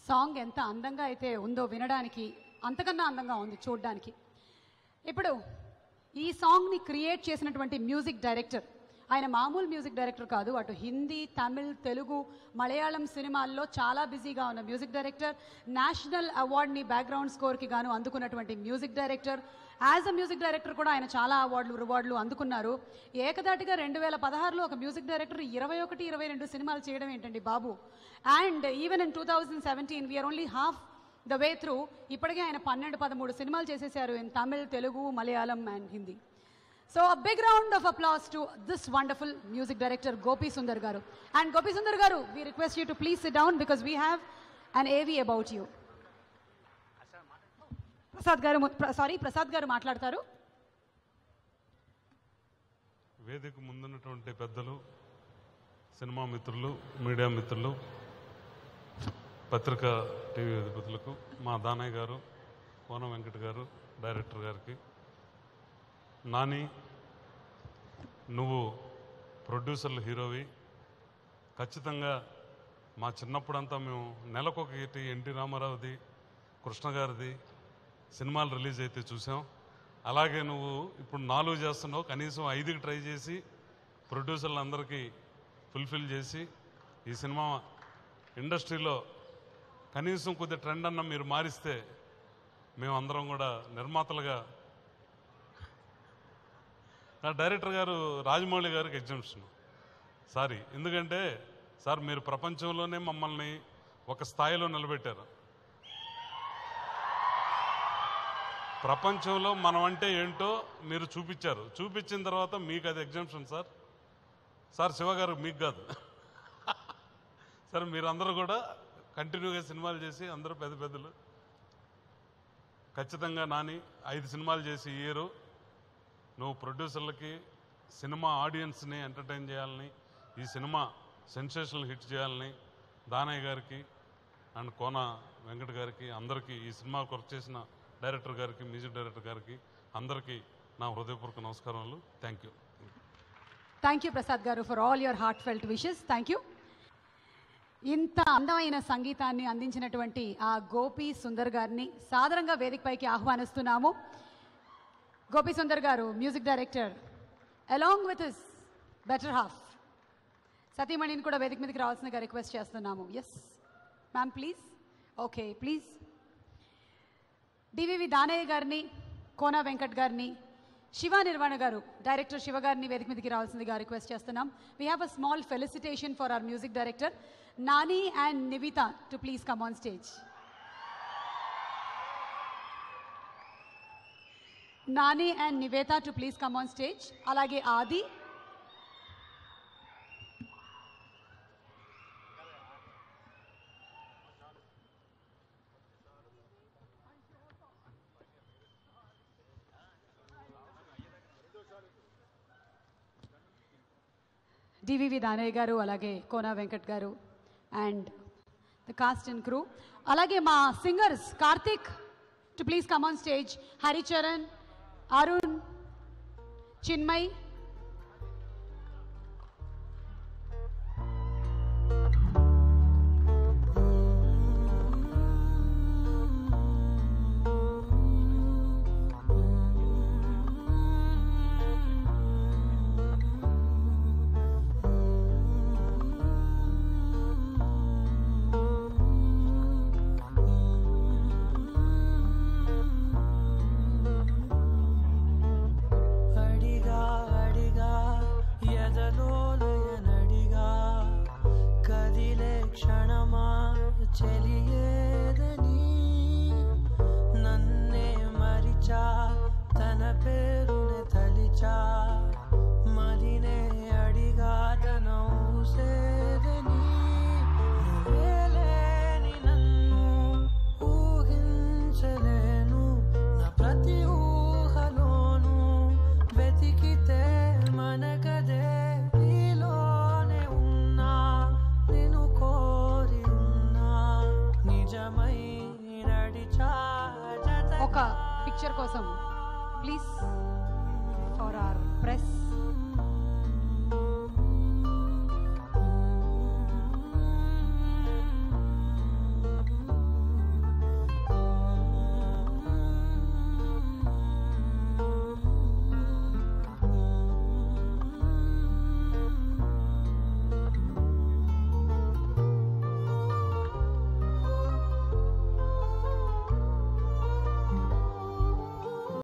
song ఎంత అందంగా అయితే ఉందో వినడానికి అంతకన్నా అందంగా ఉంది చూడడానికి ఇప్పుడు ఈ సాంగ్ని క్రియేట్ చేసినటువంటి మ్యూజిక్ డైరెక్టర్ ఆయన మామూలు మ్యూజిక్ డైరెక్టర్ కాదు అటు హిందీ తమిళ్ తెలుగు మలయాళం సినిమాల్లో చాలా బిజీగా ఉన్న మ్యూజిక్ డైరెక్టర్ నేషనల్ అవార్డ్ని బ్యాక్గ్రౌండ్ స్కోర్కి గాను అందుకున్నటువంటి music director as a music director కూడా ఆయన చాలా అవార్డులు రివార్డులు అందుకున్నారు ఏకదాటిగా రెండు వేల పదహారులో ఒక మ్యూజిక్ డైరెక్టర్ ఇరవై ఒకటి ఇరవై రెండు సినిమాలు చేయడం ఏంటండి బాబు and even in two thousand seventeen we're only half the way through ఇప్పటికే ఆయన పన్నెండు పదమూడు సినిమాలు చేసేసారు in Tamil Telugu Malayalam and Hindi so a big round of applause to this wonderful music director Gopi Sundar garu and Gopi Sundar garu we request you to please sit down because we have an AV about you Prasad గారు sorry Prasad గారు మాట్లాడతారు వేదిక ముందున్నటువంటి పెద్దలు సినిమా మిత్రులు మీడియా మిత్రులు పత్రికా TV అధిపతులకు మా దానయ్య గారు కోన వెంకట గారు డైరెక్టర్ గారికి నాని నువ్వు ప్రొడ్యూసర్లు హీరోవి ఖచ్చితంగా మా చిన్నప్పుడంతా మేము నెలకొకటి ఎన్టీ రామారావుది కృష్ణ గారిది సినిమాలు రిలీజ్ అయితే చూసాం అలాగే నువ్వు ఇప్పుడు నాలుగు చేస్తున్నావు కనీసం ఐదుకి ట్రై చేసి ప్రొడ్యూసర్లు అందరికీ ఫుల్ఫిల్ చేసి ఈ సినిమా ఇండస్ట్రీలో కనీసం కొద్ది ట్రెండ్ అన్న మీరు మారిస్తే మేమందరం కూడా నిర్మాతలుగా నా డైరెక్టర్ గారు రాజమౌళి గారికి ఎగ్జామ్షన్ సారీ ఎందుకంటే సార్ మీరు ప్రపంచంలోనే మమ్మల్ని ఒక స్థాయిలో నిలబెట్టారు ప్రపంచంలో మనం అంటే ఏంటో మీరు చూపించారు చూపించిన తర్వాత మీకు అది ఎగ్జామ్షన్ సార్ సార్ శివ గారు మీకు కాదు సార్ మీరందరూ కూడా కంటిన్యూగా సినిమాలు చేసి అందరూ పెద్ద పెద్దలు ఖచ్చితంగా నాని ఐదు సినిమాలు చేసి ఈ ఇయర్ నువ్వు ప్రొడ్యూసర్లకి సినిమా ఆడియన్స్ని ఎంటర్టైన్ చేయాలని ఈ సినిమా సెన్సేషనల్ హిట్ చేయాలని దానయ్య గారికి అండ్ కోన వెంకట గారికి అందరికీ ఈ సినిమా వర్క్ చేసిన డైరెక్టర్ గారికి మ్యూజిక్ డైరెక్టర్ గారికి అందరికీ నా హృదయపూర్వక నమస్కారాలు thank you thank you Prasad garu for all your heartfelt wishes thank you ఇంత అందమైన సంగీతాన్ని అందించినటువంటి ఆ గోపి సుందర్ గారిని సాదరంగా వేదికపైకి ఆహ్వానిస్తున్నాము Gopi Sundar garu music director along with his better half సతీమణిని కూడా వేదిక మీదకి రావాల్సిందిగా రిక్వెస్ట్ చేస్తున్నాము yes ma'am please okay please DVV Danayya గారిని కోన వెంకట్ గారిని శివ నిర్వాణ గారు డైరెక్టర్ శివ గారిని వేదిక మీదకి రావాల్సిందిగా రిక్వెస్ట్ చేస్తున్నాం we have a small felicitation for our music director Nani and Nivetha to please come on stage Nani and Nivetha to please come on stage అలాగే ఆది డివివి దానయ్య గారు అలాగే Kona Venkat garu and the cast and crew అలాగే మా singers Karthik to please come on stage Haricharan Arun Chinmayi అడిగా అడిగా ఎదలోలయనడిగా కదిలే క్షణమా చెలియేదని నన్నే మరిచా తన పేరునే తలిచా మదినే అడిగా తన ఊసేదని నువ్వేలేని నన్ను ఊహించలేను నా ప్రతి ఊహలోను వెతికితే మనకదే నీలోనే ఉన్నా నిన్ను కోరి ఉన్నా నిజమై నడిచా జత ఒక పిక్చర్ కోసం ప్లీజ్ ఫర్ ఆర్ ప్రెస్